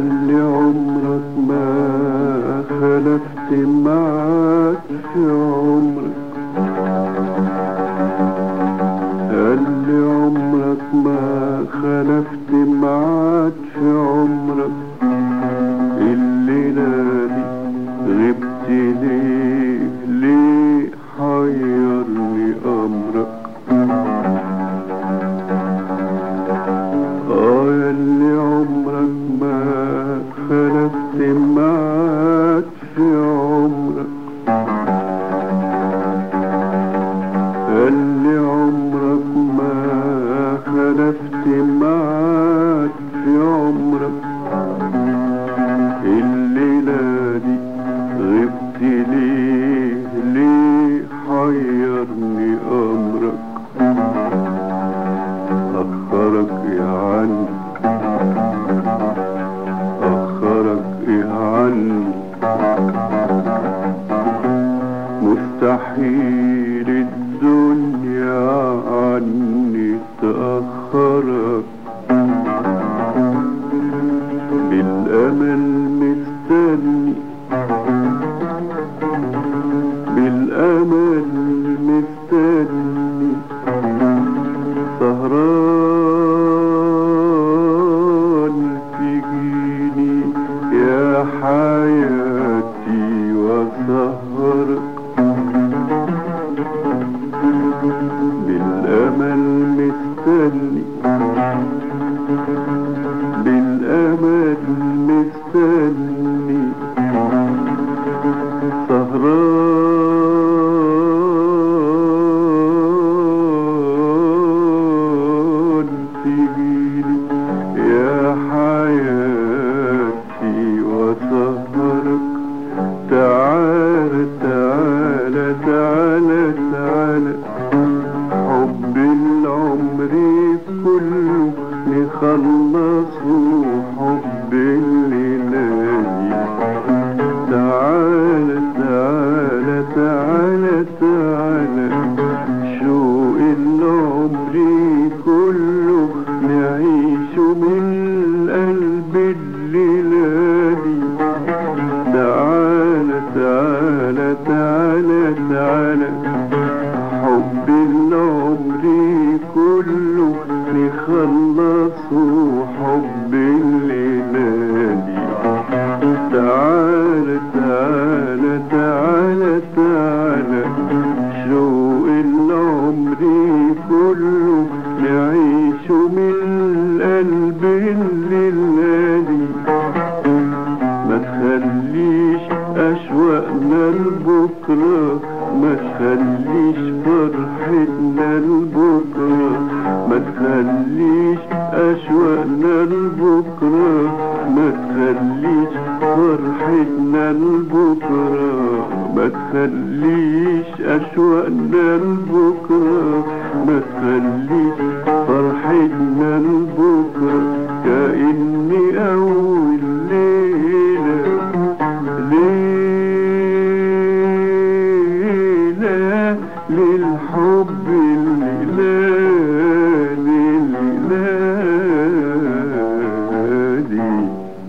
قال لي عمرك ما خلفت معاك في عمرك قال لي عمرك ما خلفت معاك في عمرك الليلة دي غبت ليه ليه حيرني أمرك اه ياللي عمرك ما خلفت معاك في عمرك اللي عمرك ما خلفت معاك في عمرك الليلة دي غبت ليه ليه حيرني أمرك أخرك إيه عني أخرك إيه عني مستحيل الدنيا عني تأخرك بالأمل مستني بالأمل مستني سهران تجيني يا حياتي وسهرك بالأمل مستني بالأمل مستني سهران تجيلي يا حياتي وسهرك تعال تعال تعال تعال حب العمر كله نخلصه حب الليالي تعال تعال تعال تعال شوق العمر كله نعيش من قلب الليالي تعال تعال تعال تعال حب العمر كله نخلصه حب الليالي تعال تعال تعال تعال شوق العمر كله نعيش من قلب الليالي ما تخليش أشواقنا لبكرة ما تخليش فرحتنا لبكرة ما تخليش أشواقنا لبكرة ما تخليش فرحتنا لبكرة ما تخليش أشواقنا لبكرة ما تخليش فرحتنا لبكرة كأني أول ليلة ليلة للحب الليلة لليلة دي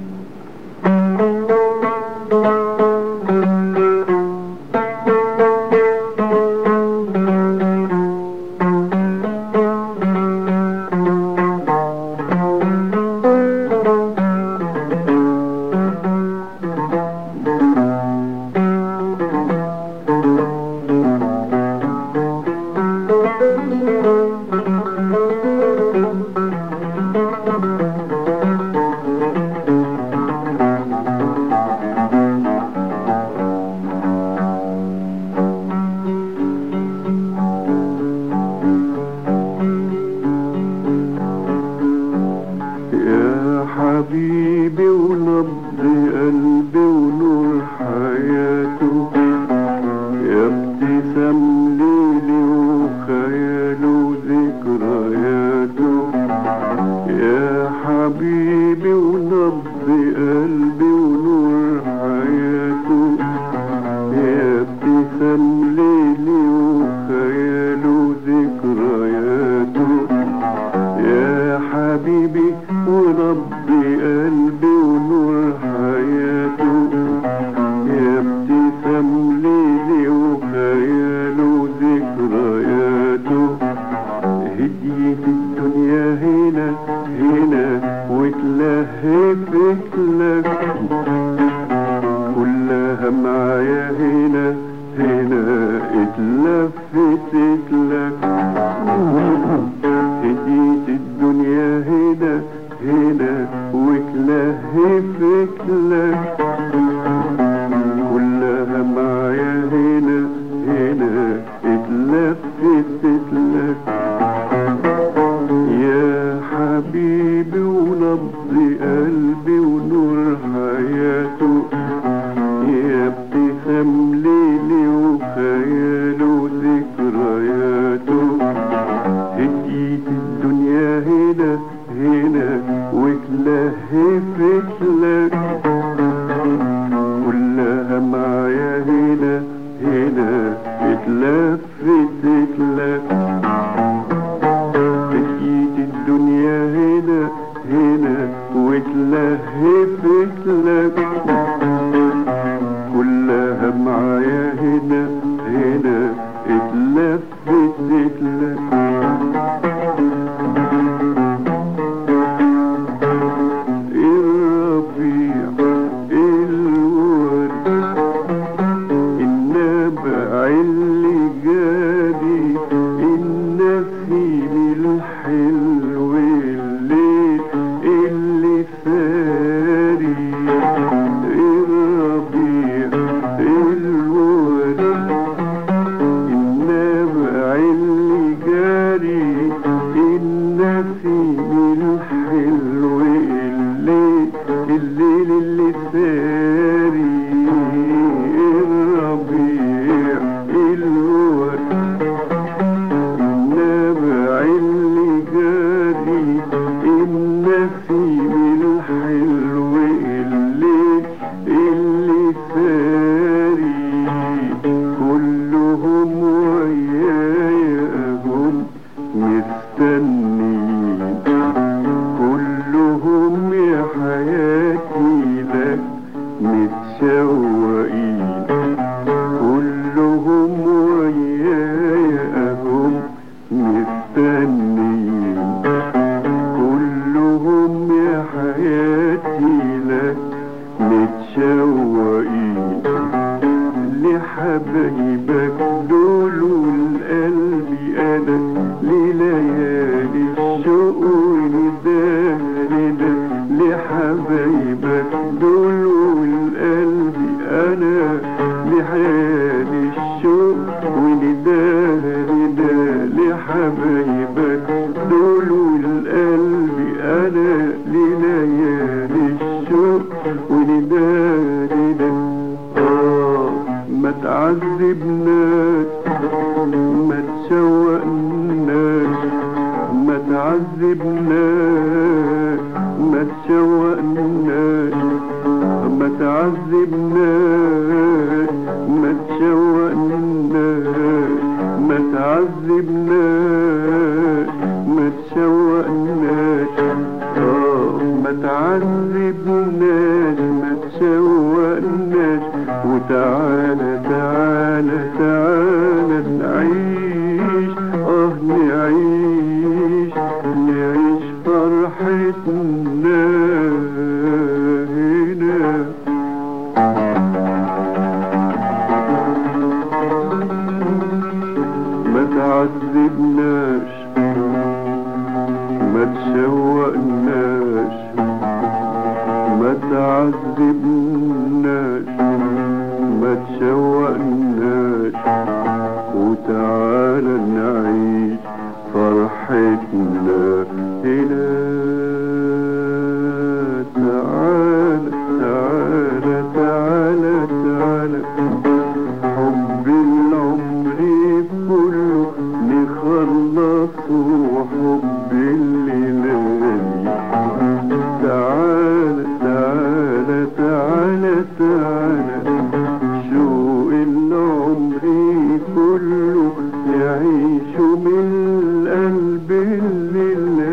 يا حبيبي ونبض قلبي ونور حياته يا ابتسام ليلي وخياله وذكرياته يا حبيبي ونبض قلبي ونور حياته يا ابتسام ليلي وخياله وذكرياته يا حبيبي ونبض قلبي ونور هنا واتلهفت لك كلها معايا هنا هنا اتلفتت لك هديت الدنيا هنا هنا واتلهفت لك كلها معايا هنا هنا اتلفتت لك يا حبيبي ونبض قلبي ونور حياته يا ابتسام ليلي وخياله وذكرياته هديت الدنيا هنا هنا واتلهفت لك كلها معايا هنا هنا اتلفتت لك هديت الدنيا هنا هنا واتلهفت لك كلها معايا هنا هنا اتلفتت لك الربيع الورد النبع اللي جاري النسيم الحلو الليل اللي ساري الربيع الورد النبع اللي جاري النسيم الحلو الليل الليل اللي ساري الربيع الورد النبع اللي جاري النسيم الحلو الليل اللي ساري كلهم ويايا هم مستنين كلهم يا حياتي لك متشوقين كلهم ويايا هم مستنين كلهم يا حياتي لك متشوقين لحبايبك دول والقلب انا لليالي الشوق وندانا لحبايبك دول والقلب انا لحيالي الشوق وندانا لحبايبك دول والقلب انا لليالي الشوق وندانا آه ما تعذبناش ما تشوقناش ما تعذبناش ما تشوقناش ما تعذبناش ما تشوقناش ما تعذبناش ما تشوقناش آه ما تعذبناش ما تشوقناش وتعالى تعالى تعالى نعيش اه نعيش نعيش فرحتنا هنا ما تعذبناش ما تشوقناش ما تعذبناش ما تشوقناش وتعالى نعيش فرحتنا هنا تعالى تعالى تعالى تعالى حب العمر كله نخلصه وحب الليالي تعالى تعالى تعالى تعالى شوق العمر كله يعيش من القلب الليل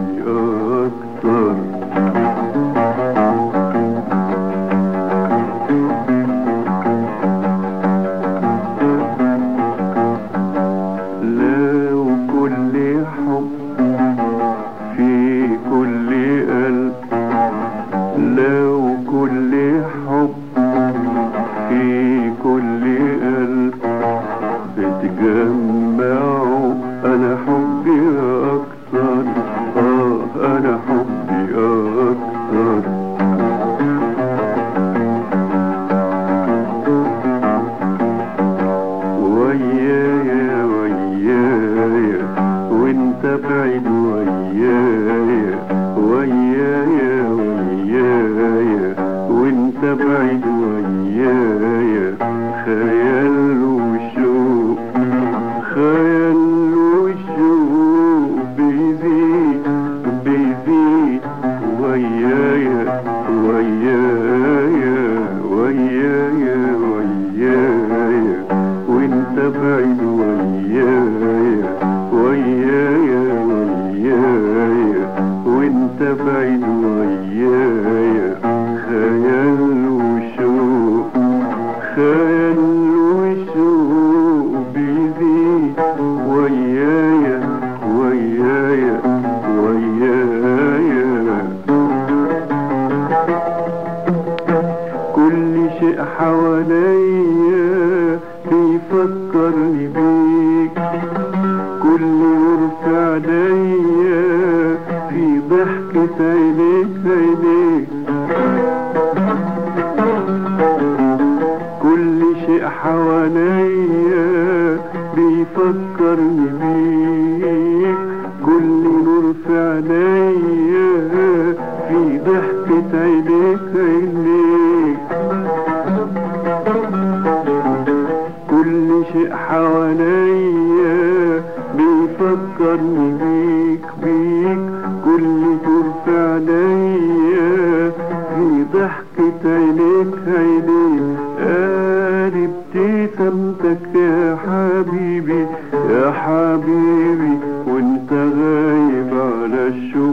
أكتر لو كل حب في كل قلب لو كل حب في كل قلب بتجمعوا انا حبي اكتر اه انا حبي اكتر ويايا ويايا وانت بعيد ويايا ويايا ويايا وانت بعيد ويايا خيال وشوق خيال وشوق بيزيد بيزيد ويايا ويايا ويايا ويايا وانت بعيد ويايا ويايا ويايا وانت بعيد ويايا خيال وشوق خيال وشوق بيزيد ويايا ويايا ويايا كل شيء حواليا بيفكرني بيك كل غرفة عليا في ضحكة عينيك عينيك كل شيء حواليا بيفكرني بيك كل نور في عينيا في ضحكة عينيك عينيك كل شيء حواليا بيفكرني بيك بيك كل دور في عينيا في ضحكة عينيك عينيك قال ابتسامتك يا حبيبي يا حبيبي وانت غايب على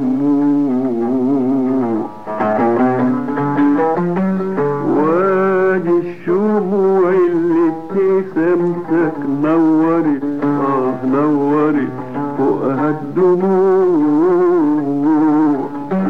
الشموع وادي الشموع اللي ابتسامتك نورت اه نورت فوقها الدموع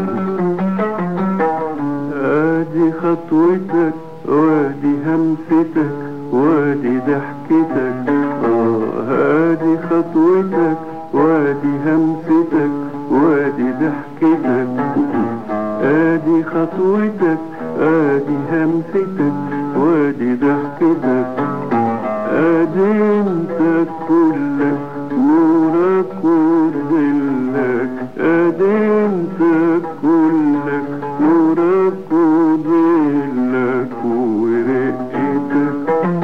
ادي خطوتك وادي همستك وادي ضحكتك اه ادي خطوتك وادي همستك وادي ضحكتك ادي خطوتك ادي همستك وادي ضحكتك ادي انت كلك نورك وظلك ادي انت كلك نورك وظلك ورقتك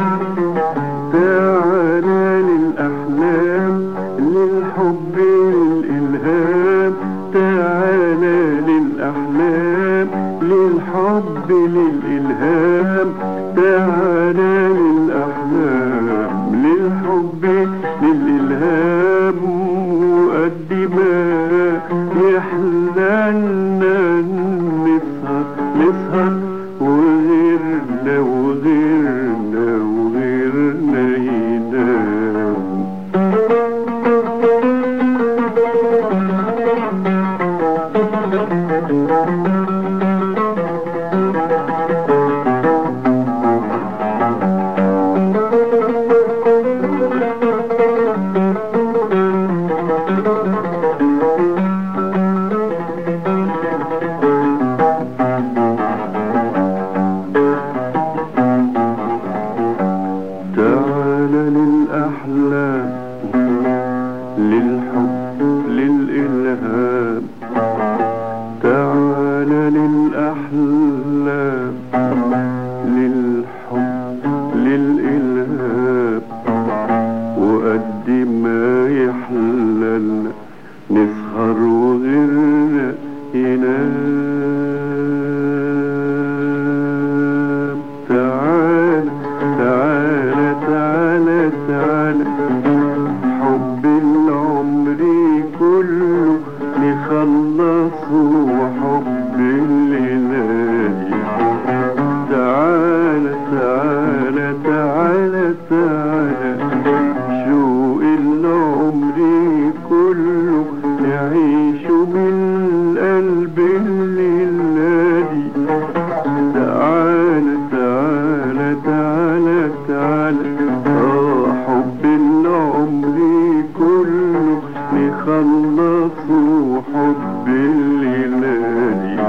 تعالى للأحلام للحب للإلهام تعالى للأحلام للحب للإلهام تعالى للأحلام للحب للإلهام وقد ما يحللنا نسهر نسهر وغيرنا وغيرنا وغيرنا ينام تعال للأحلام للحب للإلهام تعال للأحلام للحب للإلهام وقد ما يحللنا نسهر وغيرنا ينام تعال تعال تعال تعال حب العمر كله نخلص نخلصوا حب الليالي تعالى تعالى تعالى تعالى شوق العمر كله يعيش بالقلب الليالي تعالى تعالى تعالى تعالى اه حب العمر كله نخلصوا حب الليالي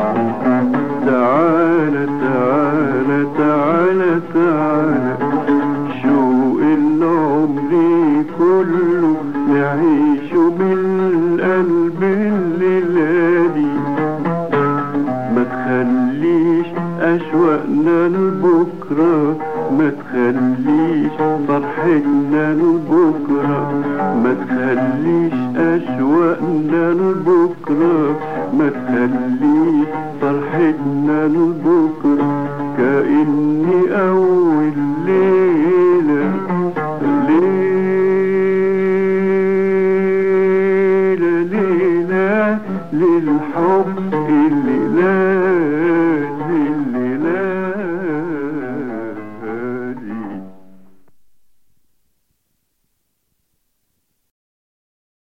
تعالى تعالى تعالى تعالى شوق العمر كله نعيش بالقلب الليالي ما تخليش أشواقنا لبكرة ما تخليش فرحتنا لبكرة ما تخليش أشواقنا لبكرة ما تخليش فرحتنا لبكرة كأني أول ليلة ليلة ليلة للحب اللي لا